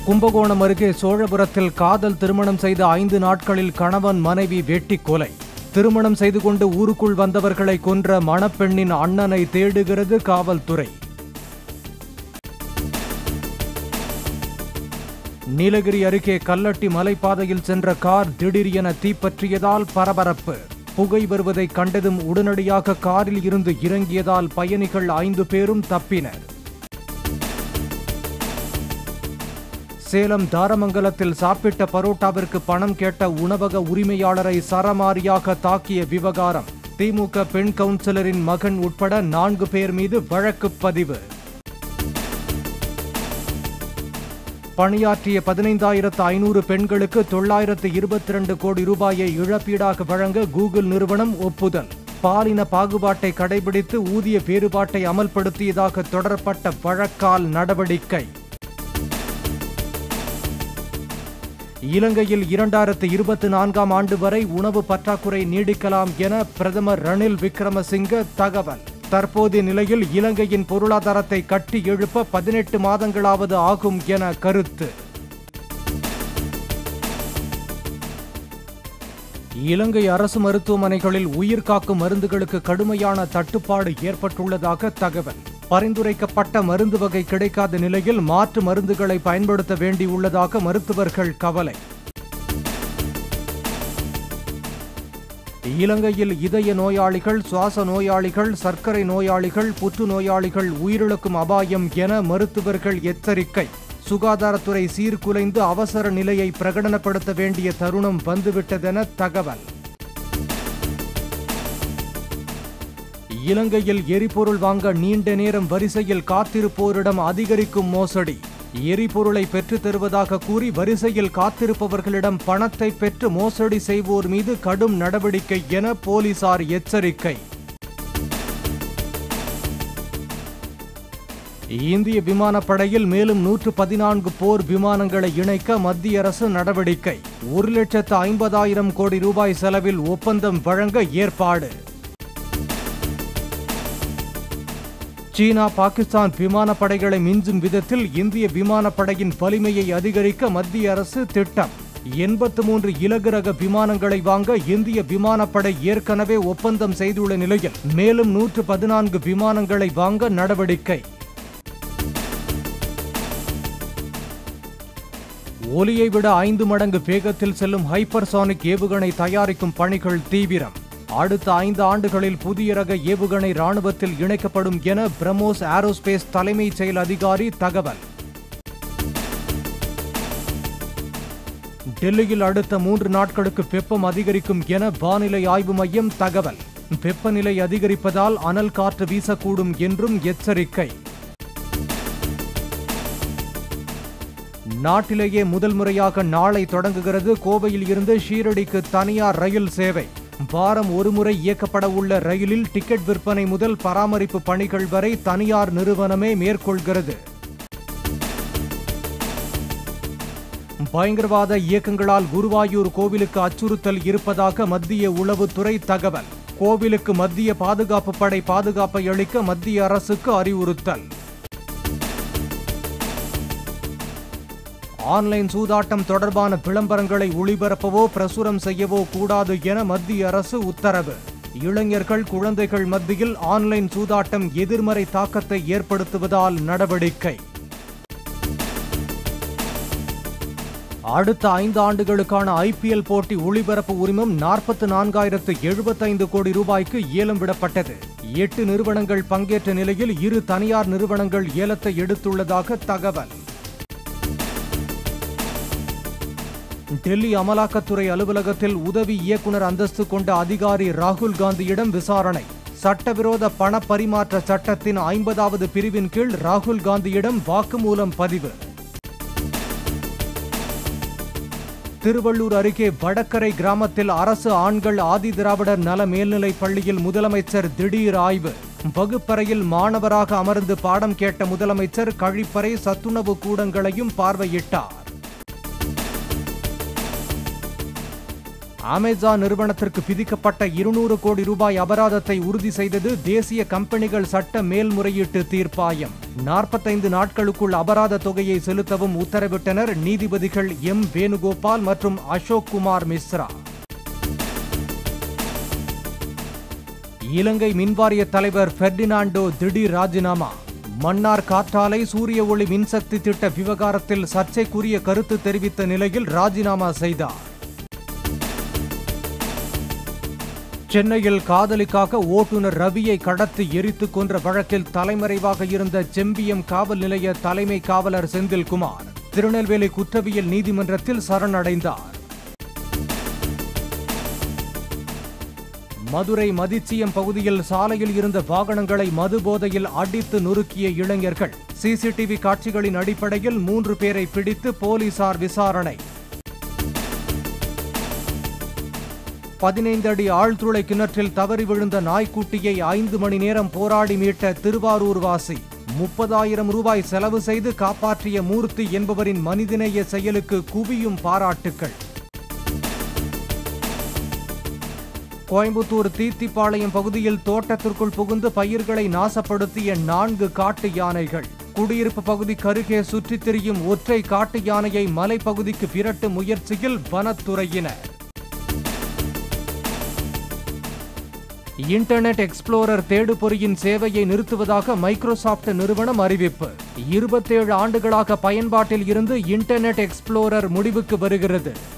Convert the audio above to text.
கும்பகோணம் அருகே சோழபுரத்தில் காதல் திருமணம் செய்த ஐந்து நாட்களில் கணவன் மனைவி வெட்டி கொலை திருமணம் செய்து கொண்டு ஊருக்குள் வந்தவர்களை கொன்ற மணப்பெண்ணின் அண்ணனை தேடுகிறது காவல்துறை நீலகிரி அருகே கல்லட்டி மலைப்பாதையில் சென்ற கார் திடீர் என தீப்பற்றியதால் பரபரப்பு புகை வருவதை கண்டதும் உடனடியாக காரில் இருந்து இறங்கியதால் பயணிகள் ஐந்து பேரும் தப்பினர் சேலம் தாரமங்கலத்தில் சாப்பிட்ட பரோட்டாவிற்கு பணம் கேட்ட உணவக உரிமையாளரை சரமாரியாக தாக்கிய விவகாரம் திமுக பெண் கவுன்சிலரின் மகன் உட்பட நான்கு பேர் மீது வழக்கு பதிவு பணியாற்றிய பதினைந்தாயிரத்து ஐநூறு பெண்களுக்கு தொள்ளாயிரத்து இருபத்தி இரண்டு கோடி ரூபாயை இழப்பீடாக வழங்க கூகுள் நிறுவனம் ஒப்புதல் பாலின பாகுபாட்டை கடைபிடித்து ஊதிய வேறுபாட்டை அமல்படுத்தியதாக தொடரப்பட்ட வழக்கால் நடவடிக்கை இலங்கையில் இரண்டாயிரத்து இருபத்தி நான்காம் ஆண்டு வரை உணவு பற்றாக்குறை நீடிக்கலாம் என பிரதமர் ரணில் விக்ரமசிங்க தகவல் தற்போதைய நிலையில் இலங்கையின் பொருளாதாரத்தை கட்டி எழுப்ப பதினெட்டு மாதங்களாவது ஆகும் என கருத்து இலங்கை அரசு மருத்துவமனைகளில் உயிர் காக்கும் மருந்துகளுக்கு கடுமையான தட்டுப்பாடு ஏற்பட்டுள்ளதாக தகவல் பரிந்துரைக்கப்பட்ட மருந்து வகை கிடைக்காத நிலையில் மாற்று மருந்துகளை பயன்படுத்த வேண்டியுள்ளதாக மருத்துவர்கள் கவலை இலங்கையில் இதய நோயாளிகள் சுவாச நோயாளிகள் சர்க்கரை நோயாளிகள் புற்று நோயாளிகள் உயிரிழக்கும் அபாயம் என மருத்துவர்கள் எச்சரிக்கை சுகாதாரத்துறை சீர்குலைந்து அவசர நிலையை பிரகடனப்படுத்த வேண்டிய தருணம் வந்துவிட்டதென தகவல் இலங்கையில் எரிபொருள் வாங்க நீண்ட நேரம் வரிசையில் காத்திருப்போரிடம் அதிகரிக்கும் மோசடி எரிபொருளை பெற்றுத் தருவதாக கூறி வரிசையில் காத்திருப்பவர்களிடம் பணத்தை பெற்று மோசடி செய்வோர் மீது கடும் நடவடிக்கை என போலீசார் எச்சரிக்கை இந்திய விமானப்படையில் மேலும் நூற்று பதினான்கு போர் விமானங்களை இணைக்க மத்திய அரசு நடவடிக்கை ஒரு லட்சத்து ஐம்பதாயிரம் கோடி ரூபாய் செலவில் ஒப்பந்தம் வழங்க ஏற்பாடு சீனா பாகிஸ்தான் விமானப்படைகளை மிஞ்சும் விதத்தில் இந்திய விமானப்படையின் வலிமையை அதிகரிக்க மத்திய அரசு திட்டம் எண்பத்து மூன்று இலகு ரக விமானங்களை வாங்க இந்திய விமானப்படை ஏற்கனவே ஒப்பந்தம் செய்துள்ள நிலையில் மேலும் நூற்று பதினான்கு விமானங்களை வாங்க நடவடிக்கை ஒலியை விட ஐந்து மடங்கு வேகத்தில் செல்லும் ஹைப்பர்சானிக் ஏவுகணை தயாரிக்கும் பணிகள் தீவிரம் அடுத்த ஐந்து ஆண்டுகளில் புதிய ரக ஏவுகணை ராணுவத்தில் இணைக்கப்படும் என பிரம்மோஸ் ஏரோஸ்பேஸ் தலைமைச் செயல் அதிகாரி தகவல் டெல்லியில் அடுத்த மூன்று நாட்களுக்கு வெப்பம் அதிகரிக்கும் என வானிலை ஆய்வு மையம் தகவல் வெப்பநிலை அதிகரிப்பதால் அனல் காற்று வீசக்கூடும் என்றும் எச்சரிக்கை நாட்டிலேயே முதல் முறையாக நாளை தொடங்குகிறது கோவையில் இருந்து ஷீரடிக்கு தனியார் ரயில் சேவை வாரம் ஒருமுறை இயக்கப்பட உள்ள ரயிலில் டிக்கெட் விற்பனை முதல் பராமரிப்பு பணிகள் வரை தனியார் நிறுவனமே மேற்கொள்கிறது பயங்கரவாத இயக்கங்களால் குருவாயூர் கோவிலுக்கு அச்சுறுத்தல் இருப்பதாக மத்திய உளவுத்துறை தகவல் கோவிலுக்கு மத்திய பாதுகாப்பு படை பாதுகாப்பை அளிக்க மத்திய அரசுக்கு அறிவுறுத்தல் ஆன்லைன் சூதாட்டம் தொடர்பான விளம்பரங்களை ஒளிபரப்பவோ பிரசுரம் செய்யவோ கூடாது என மத்திய அரசு உத்தரவு இளைஞர்கள் குழந்தைகள் மத்தியில் ஆன்லைன் சூதாட்டம் எதிர்மறை தாக்கத்தை ஏற்படுத்துவதால் நடவடிக்கை அடுத்த ஐந்து ஆண்டுகளுக்கான ஐபிஎல் போட்டி ஒளிபரப்பு உரிமம் நாற்பத்து நான்காயிரத்து எழுபத்தைந்து கோடி ரூபாய்க்கு ஏலம் விடப்பட்டது எட்டு நிறுவனங்கள் பங்கேற்ற நிலையில் இரு தனியார் நிறுவனங்கள் ஏலத்தை எடுத்துள்ளதாக தகவல் டெல்லி அமலாக்கத்துறை அலுவலகத்தில் உதவி இயக்குனர் அந்தஸ்து கொண்ட அதிகாரி ராகுல் காந்தியிடம் விசாரணை சட்டவிரோத பண பரிமாற்ற சட்டத்தின் ஐம்பதாவது பிரிவின் கீழ் ராகுல் காந்தியிடம் வாக்குமூலம் பதிவு திருவள்ளூர் அருகே வடக்கரை கிராமத்தில் அரசு ஆண்கள் ஆதி திராவிடர் நல மேல்நிலைப் பள்ளியில் முதலமைச்சர் திடீர் ஆய்வு வகுப்பறையில் மாணவராக அமர்ந்து பாடம் கேட்ட முதலமைச்சர் கழிப்பறை சத்துணவு கூடங்களையும் பார்வையிட்டார் அமேசான் நிறுவனத்திற்கு விதிக்கப்பட்ட இருநூறு கோடி ரூபாய் அபராதத்தை உறுதி செய்தது தேசிய கம்பெனிகள் சட்ட மேல்முறையீட்டு தீர்ப்பாயம் நாற்பத்தைந்து நாட்களுக்குள் அபராத தொகையை செலுத்தவும் உத்தரவிட்டனர் நீதிபதிகள் எம் வேணுகோபால் மற்றும் அசோக் குமார் மிஸ்ரா இலங்கை மின்வாரிய தலைவர் பெர்டினாண்டோ திடீர் ராஜினாமா மன்னார் காற்றாலை சூரிய ஒளி மின்சக்தி திட்ட விவகாரத்தில் சர்ச்சைக்குரிய கருத்து தெரிவித்த நிலையில் ராஜினாமா செய்தார் சென்னையில் காதலிக்காக ஓட்டுநர் ரவியை கடத்தி எரித்து கொன்ற வழக்கில் தலைமறைவாக இருந்த செம்பியம் காவல் நிலைய தலைமை காவலர் செந்தில்குமார் திருநெல்வேலி குற்றவியல் நீதிமன்றத்தில் சரணடைந்தார் மதுரை மதிச்சியம் பகுதியில் சாலையில் இருந்த வாகனங்களை மது போதையில் அடித்து நொறுக்கிய இளைஞர்கள் சிசிடிவி காட்சிகளின் அடிப்படையில் மூன்று பேரை பிடித்து போலீசார் விசாரணை பதினைந்து அடி ஆழ்துளை கிணற்றில் தவறி விழுந்த நாய்க்குட்டியை ஐந்து மணி நேரம் போராடி மீட்ட திருவாரூர் வாசி முப்பதாயிரம் ரூபாய் செலவு செய்து காப்பாற்றிய மூர்த்தி என்பவரின் மனிதநேய செயலுக்கு குவியும் பாராட்டுக்கள் கோயம்புத்தூர் தீத்திப்பாளையம் பகுதியில் தோட்டத்திற்குள் புகுந்து பயிர்களை நாசப்படுத்திய நான்கு காட்டு யானைகள் குடியிருப்பு பகுதிக்கு அருகே சுற்றித் திரியும் ஒற்றை காட்டு யானையை மலைப்பகுதிக்கு விரட்டும் முயற்சியில் வனத்துறையினர் இன்டர்நெட் எக்ஸ்ப்ளோரர் தேடுபொறியின் சேவையை நிறுத்துவதாக மைக்ரோசாப்ட் நிறுவனம் அறிவிப்பு இருபத்தேழு ஆண்டுகளாக பயன்பாட்டில் இருந்து இன்டர்நெட் எக்ஸ்ப்ளோரர் முடிவுக்கு வருகிறது